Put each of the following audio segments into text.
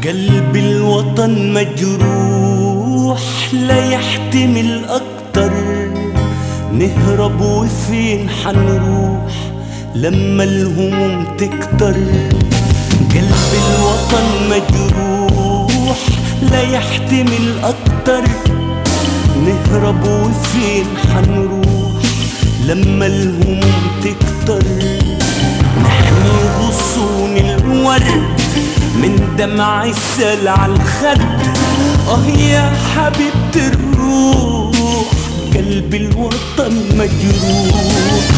قلب الوطن مجروح لا يحتمل أكتر نهرب وفين حنروح لما الهموم تكتر قلب الوطن مجروح لا يحتمل أكتر نهرب وفين حنروح لما الهموم تكتر نحمي غصون الورد من دمع السل على الخد اه يا حبيبة الروح قلب الوطن مجروح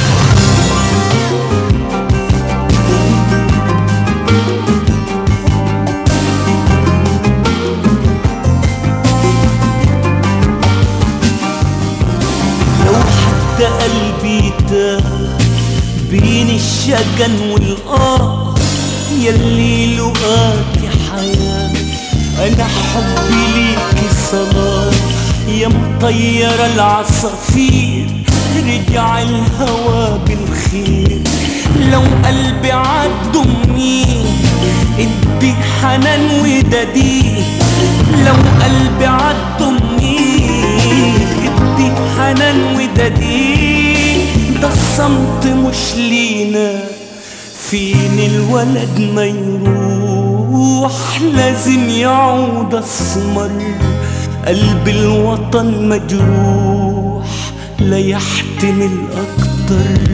لو حتى قلبي تاه بين الشجن والآه يلي لقاك حياة أنا حبي ليك صلاة يا مطيرة العصافير رجع الهوى بالخير لو قلبي عالدمي ادي حنان ودديه لو قلبي عالدمي ادي حنان ودديه ده الصمت مش لينا فين الولد ما يروح لازم يعود اسمر قلب الوطن مجروح لا يحتمل اكتر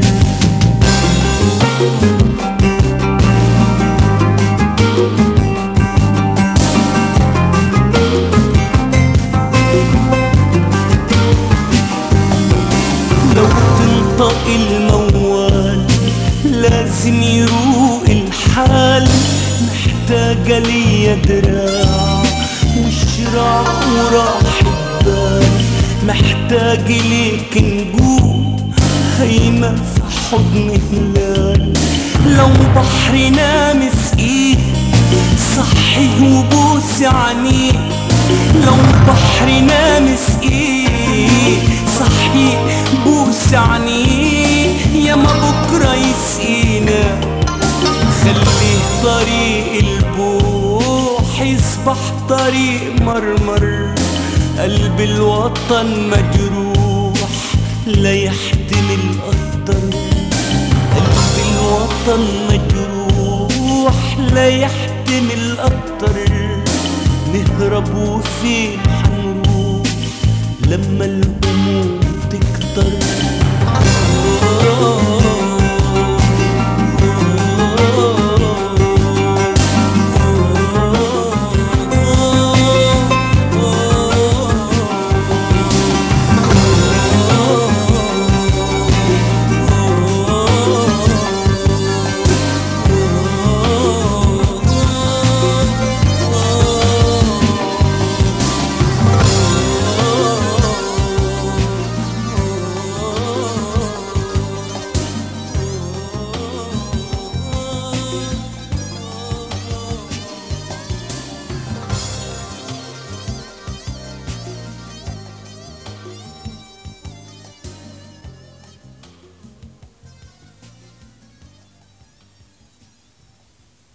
لو تنطق الموال لازم يروق الحال محتاجة ليا دراع وشراع وراحة بال محتاج ليك نجوم هيمة في حضن هلال لو بحرنا مسقيه صحي وبوس عينيه لو بحرنا مسقيه صحي بوس عينيه يا ما بكرة يسقينا خليه طريق البوح يصبح طريق مرمر قلب الوطن مجروح لا يحتمل أكتر قلب الوطن مجروح لا يحتمل أكتر نهرب وفين حنروح لما الهموم تكتر